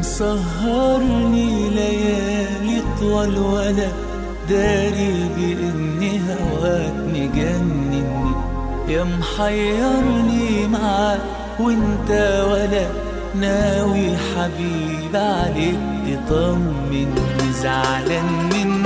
مسهرني ليالي طول ولا داري بإن هواك مجنني يا محيرني معاك وانت ولا ناوي حبيب عليك تطمني زعلان من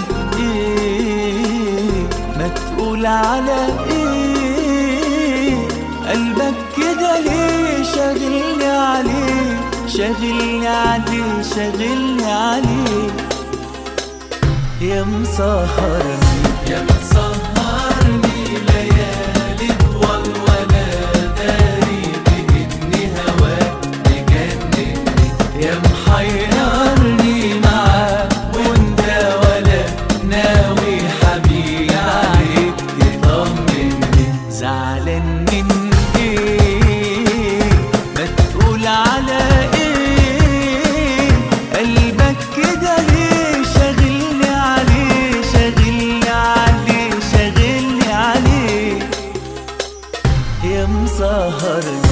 ايه ما تقول على ايه قلبك كده ليه شاغلني عليه شاغلني عليه شاغلني عليه يا مسهرني يا مسهرني ليالي طول ولا داري بإن هواك مجنني يا محيرني معاك وانت ولا ناوي حبيبي عليك تطمني زعلان من ايه ما تقول على ايه قلبك كده ليه شاغلني عليه شاغلني عليه شاغلني عليه يا مسهرني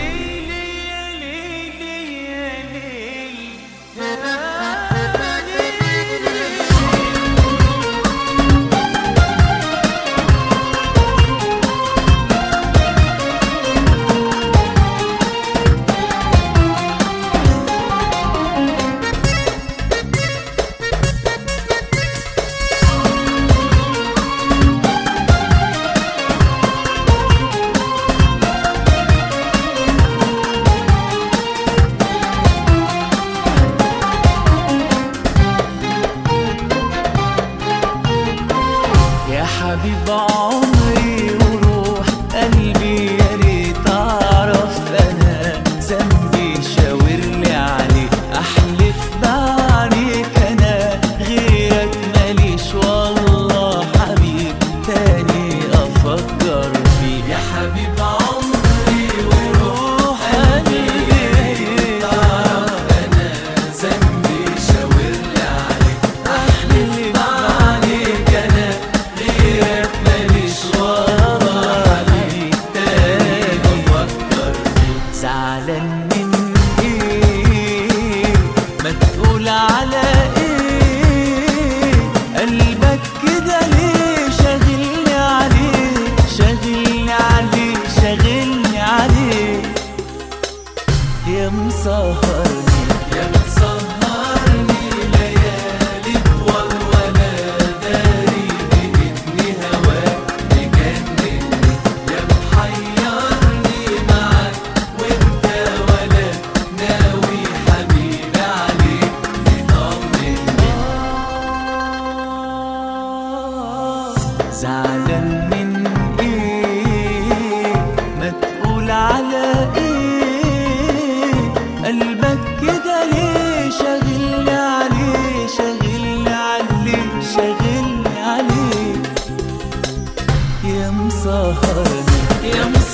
يا حبيب عمري وروح قلبي يا ريت اعرف انا ذنبي شاور لي عليه احلف بعينيك انا غيرك ماليش والله حبيب تاني افكر فيه يا حبيب عمري وروح قلبي يا ريت اعرف انا ذنبي شاور لي عليه احلف بعينيك انا غيرك ماليش والله حبيب تاني افكر فيه زعلان من ايه ما تقول على ايه قلبك كده ليه شاغلني عليه شاغلني عليه شاغلني عليه يا مسهرني يا مسهرني ليالي طول ولا داري بإذن هواك مجنني يا محيرني معاك وانت ولا ناوي حبيبي عليك تطمني زعلان من ايه ما تقول على ايه قلبك كده ليه شاغلني عليه شاغلني عليه شاغلني عليه يا مسهرني يا مسهرني